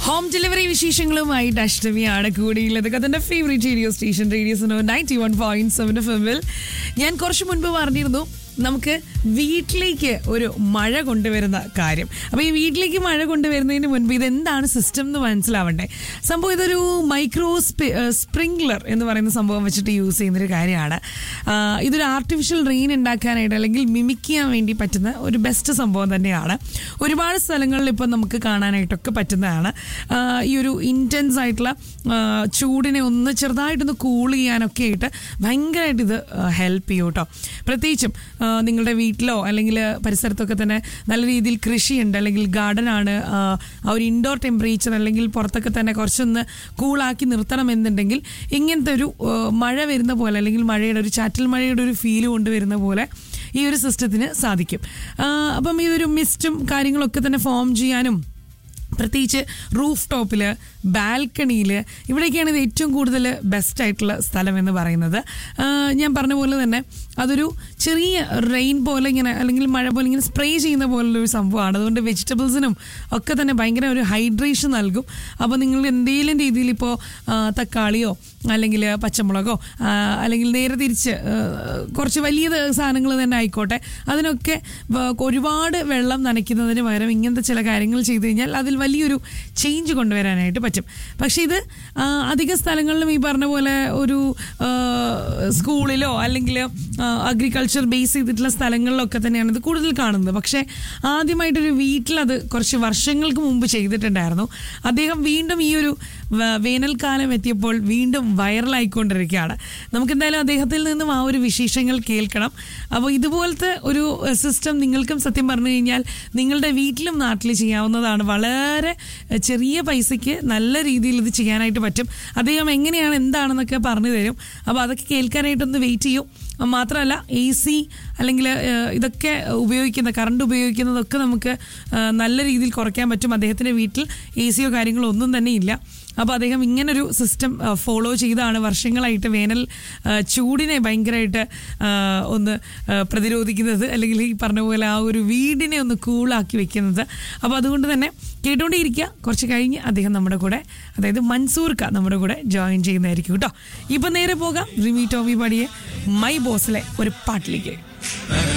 home delivery വിശേഷങ്ങളുമായിട്ട് അഷ്ടമിയാണ് കൂടിയുള്ളത് അതിന്റെ favourite radio station radio ninety one point seven F എമ്മിൽ ഞാൻ കുറച്ച് മുൻപ് പറഞ്ഞിരുന്നു നമുക്ക് വീട്ടിലേക്ക് ഒരു മഴ കൊണ്ടുവരുന്ന കാര്യം അപ്പോൾ ഈ വീട്ടിലേക്ക് മഴ കൊണ്ടുവരുന്നതിന് മുൻപ് ഇത് എന്താണ് സിസ്റ്റം എന്ന് മനസ്സിലാവണ്ടേ സംഭവം ഇതൊരു മൈക്രോ സ്പ്രിംഗ്ലർ എന്ന് പറയുന്ന സംഭവം വെച്ചിട്ട് യൂസ് ചെയ്യുന്നൊരു കാര്യമാണ് ആ, ഇതൊരു ആർട്ടിഫിഷ്യൽ റെയിൻ ഉണ്ടാക്കാനായിട്ട് അല്ലെങ്കിൽ മിമിക് ചെയ്യാൻ വേണ്ടി പറ്റുന്ന ഒരു ബെസ്റ്റ് സംഭവം തന്നെയാണ് ഒരുപാട് സ്ഥലങ്ങളിൽ ഇപ്പം നമുക്ക് കാണാനായിട്ടൊക്കെ പറ്റുന്നതാണ് ആ, ഈ ഒരു ഇൻറ്റൻസ് ആയിട്ടുള്ള ആ, ചൂടിനെ ഒന്ന് ചെറുതായിട്ടൊന്ന് കൂൾ ചെയ്യാനൊക്കെ ആയിട്ട് ഭയങ്കരമായിട്ട് ഇത് ഹെൽപ്പ് ചെയ്യും കേട്ടോ പ്രത്യേകിച്ചും ആ, നിങ്ങളുടെ വീട്ടിലോ അല്ലെങ്കിൽ പരിസരത്തൊക്കെ തന്നെ നല്ല രീതിയിൽ കൃഷിയുണ്ട് അല്ലെങ്കിൽ ഗാർഡൻ ആണ് ആ ആ ഒരു ഇൻഡോർ ടെമ്പറേച്ചർ അല്ലെങ്കിൽ പുറത്തൊക്കെ തന്നെ കുറച്ചൊന്ന് കൂളാക്കി നിർത്തണം എന്നുണ്ടെങ്കിൽ ഇങ്ങനത്തെ ഒരു ആ, മഴ വരുന്ന പോലെ അല്ലെങ്കിൽ മഴയുടെ ഒരു ചാറ്റൽ മഴയുടെ ഒരു ഫീല് കൊണ്ടുവരുന്ന പോലെ ഈ ഒരു സിസ്റ്റത്തിന് സാധിക്കും ആ, അപ്പം ഈ ഒരു മിസ്റ്റും കാര്യങ്ങളൊക്കെ തന്നെ ഫോം ചെയ്യാനും പ്രത്യേകിച്ച് റൂഫ് ടോപ്പിൽ ബാൽക്കണിയിൽ ഇവിടെയൊക്കെയാണ് ഇത് ഏറ്റവും കൂടുതൽ ബെസ്റ്റ് ആയിട്ടുള്ള സ്ഥലം എന്ന് പറയുന്നത് ആ, ഞാൻ പറഞ്ഞ പോലെ തന്നെ അതൊരു ചെറിയ റെയിൻ പോലെ ഇങ്ങനെ അല്ലെങ്കിൽ മഴ പോലെ ഇങ്ങനെ സ്പ്രേ ചെയ്യുന്ന പോലുള്ള ഒരു സംഭവമാണ് അതുകൊണ്ട് വെജിറ്റബിൾസിനും ഒക്കെ തന്നെ ഭയങ്കര ഒരു ഹൈഡ്രേഷൻ നൽകും അപ്പോൾ നിങ്ങൾ എന്തെങ്കിലും രീതിയിൽ ഇപ്പോൾ തക്കാളിയോ അല്ലെങ്കിൽ പച്ചമുളകോ ആ, അല്ലെങ്കിൽ നേരെ തിരിച്ച് ആ, കുറച്ച് വലിയ സാധനങ്ങൾ തന്നെ ആയിക്കോട്ടെ അതിനൊക്കെ വ- ഒരുപാട് വെള്ളം നനയ്ക്കുന്നതിന് പകരം ഇങ്ങനത്തെ ചില കാര്യങ്ങൾ ചെയ്തു കഴിഞ്ഞാൽ അതിൽ വലിയൊരു ചേഞ്ച് കൊണ്ടുവരാനായിട്ട് പറ്റും പക്ഷേ ഇത് ആ, അധിക സ്ഥലങ്ങളിലും ഈ പറഞ്ഞ പോലെ ഒരു ആ, സ്കൂളിലോ അല്ലെങ്കിൽ അഗ്രികൾച്ചർ ബേസ് ചെയ്തിട്ടുള്ള സ്ഥലങ്ങളിലൊക്കെ തന്നെയാണ് ഇത് കൂടുതൽ കാണുന്നത് പക്ഷേ ആദ്യമായിട്ടൊരു വീട്ടിലത് കുറച്ച് വർഷങ്ങൾക്ക് മുമ്പ് ചെയ്തിട്ടുണ്ടായിരുന്നു അദ്ദേഹം വീണ്ടും ഈ ഒരു വ- വേനൽക്കാലം എത്തിയപ്പോൾ വീണ്ടും വൈറലായിക്കൊണ്ടിരിക്കുകയാണ് നമുക്ക് എന്തായാലും അദ്ദേഹത്തിൽ നിന്നും ആ ഒരു വിശേഷങ്ങൾ കേൾക്കണം അപ്പോൾ ഇതുപോലത്തെ ഒരു സിസ്റ്റം നിങ്ങൾക്കും സത്യം പറഞ്ഞു കഴിഞ്ഞാൽ നിങ്ങളുടെ വീട്ടിലും നാട്ടിൽ ചെയ്യാവുന്നതാണ് വളരെ എഹ്, ചെറിയ പൈസയ്ക്ക് നല്ല രീതിയിൽ ഇത് ചെയ്യാനായിട്ട് പറ്റും അദ്ദേഹം എങ്ങനെയാണ് എന്താണെന്നൊക്കെ പറഞ്ഞു തരും അപ്പോൾ അതൊക്കെ കേൾക്കാനായിട്ടൊന്ന് വെയിറ്റ് ചെയ്യും മാത്രമല്ല എ സി അല്ലെങ്കിൽ ഏഹ്, ഇതൊക്കെ ഉപയോഗിക്കുന്ന കറണ്ട് ഉപയോഗിക്കുന്നതൊക്കെ നമുക്ക് ഏഹ്, നല്ല രീതിയിൽ കുറയ്ക്കാൻ പറ്റും അദ്ദേഹത്തിൻ്റെ വീട്ടിൽ എ സിയോ കാര്യങ്ങളോ ഒന്നും തന്നെ ഇല്ല അപ്പോൾ അദ്ദേഹം ഇങ്ങനൊരു സിസ്റ്റം ഫോളോ ചെയ്താണ് വർഷങ്ങളായിട്ട് വേനൽ ആ, ചൂടിനെ ഭയങ്കരമായിട്ട് ആ, ഒന്ന് ആ, പ്രതിരോധിക്കുന്നത് അല്ലെങ്കിൽ ഈ പറഞ്ഞ പോലെ ആ ഒരു വീടിനെ ഒന്ന് കൂളാക്കി വെക്കുന്നത് അപ്പോൾ അതുകൊണ്ട് തന്നെ കേട്ടുകൊണ്ടേയിരിക്കുക കുറച്ച് കഴിഞ്ഞ് അദ്ദേഹം നമ്മുടെ കൂടെ അതായത് മൻസൂർക്ക നമ്മുടെ കൂടെ ജോയിൻ ചെയ്യുന്നതായിരിക്കും കേട്ടോ ഇപ്പം നേരെ പോകാം റിമി ടോമി പാടിയ മൈ ബോസിലെ ഒരു പാട്ടിലേക്ക്